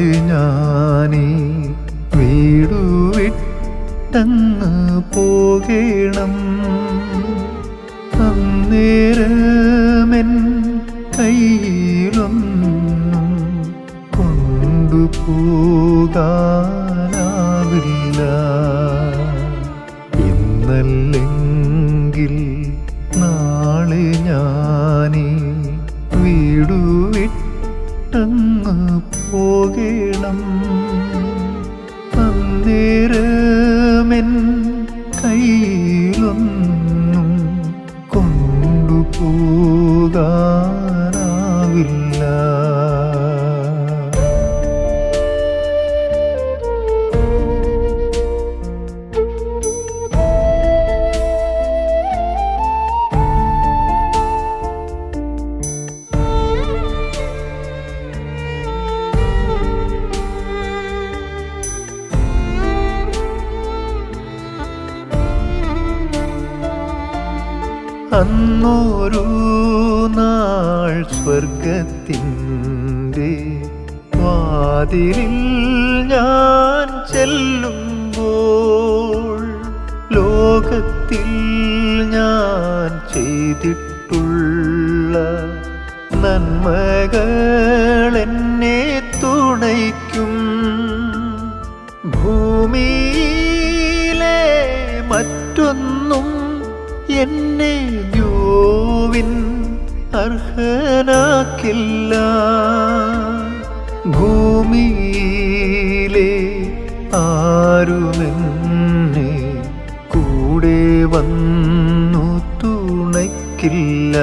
നാളെ ഞാനീ വീടു വിട്ടങ്ങ് പോകേണം അന്നേരമെൻ കയ്യിലൊന്നും കൊണ്ടുപോകാനാവില്ല ഇന്നല്ലെങ്കിൽ നാളെ ഞാനീ വീടു വിട്ടങ്ങ് പോകേണം അന്നേരമെൻ കയ്യിലൊന്നും കൊണ്ടുപോകാനാവില്ല അന്നൊരു നാൾ സ്വർഗത്തിൻ്റെ വാതിലിൽ ഞാൻ ചെല്ലുമ്പോൾ ലോകത്തിൽ ഞാൻ ചെയ്തിട്ടുള്ള നന്മകൾ എന്നെ തുണയ്ക്കും ഭൂമിയിലെ മറ്റൊന്നും എന്നെ ദ്യോവിൻ അർഹനാക്കില്ല ഭൂമിയിലെ ആരുമെന്നെ കൂടെ വന്നു തുണയ്ക്കില്ല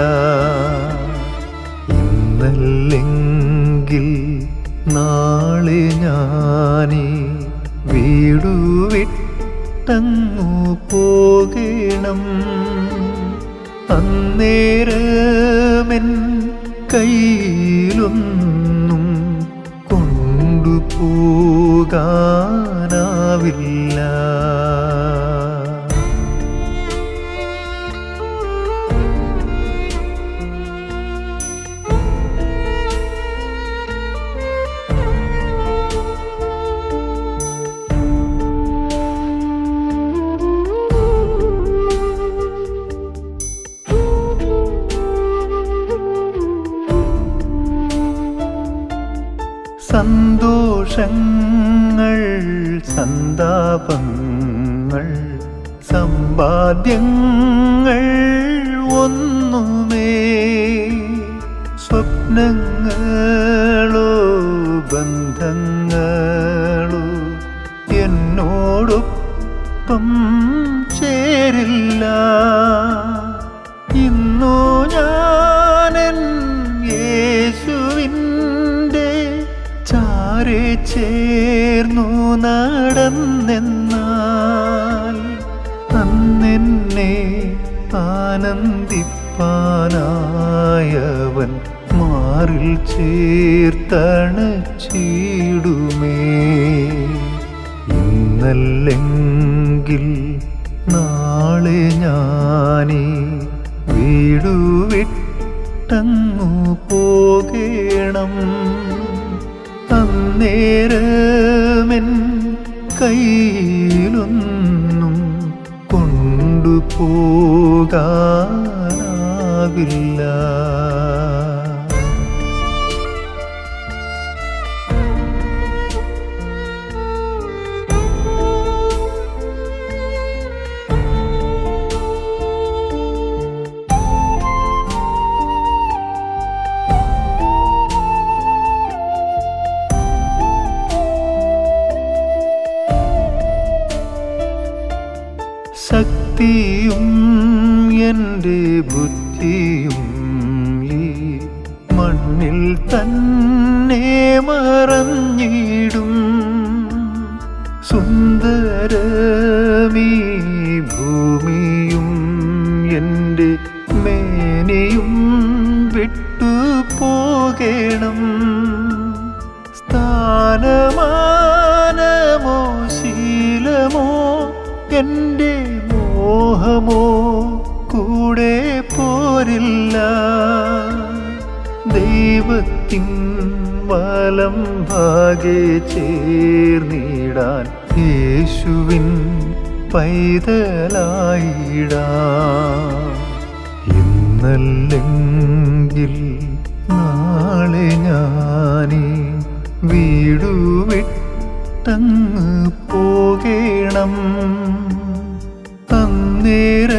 ഇന്നല്ലെങ്കിൽ നാളെ ഞാനീ വീടു വിട്ടങ്ങു പോകണം അന്നേരമെൻ കയ്യിലൊന്നും കൊണ്ടുപോകാനാവില്ല സന്തോഷങ്ങൾ സന്താപങ്ങൾ സമ്പാദ്യങ്ങൾ ഒന്നുമേ സ്വപ്നങ്ങളോ ബന്ധങ്ങളോ എന്നോടൊപ്പം ചേരില്ല ഇന്നു ഞാനൻ യേശുവിൻ്റെ ചാരെ ചേർന്നു നടന്നെന്നാൽ അന്നെന്നെ ആനന്ദിപ്പാനായവൻ മാറിൽ ചേർത്തണച്ചിടുമേ ഇന്നല്ലെങ്കിൽ നാളെ ഞാനീ വീടു വിട്ടങ്ങു പോകണം അന്നേരമെൻ കയ്യിലൊന്നും കൊണ്ടുപോകാനാവില്ല ശക്തിയും എൻ്റെ ബുദ്ധിയും ഈ മണ്ണിൽ തന്നെ മറഞ്ഞിടും സുന്ദരമീ ഭൂമിയും എൻ്റെ മേനിയും വിട്ടു പോകണം സ്ഥാനമാനമോ ശീലമോ എൻ്റെ മോഹമോ കൂടെ പോരില്ല ദൈവത്തിൻ വലം ഭാഗെ ചേർന്നിടാൻ യേശുവിൻ പൈതലായിടാം ഇന്നല്ലെങ്കിൽ നാളെ ഞാനീ വീടു വിട്ടങ്ങ് പോകേണം അന്നേരം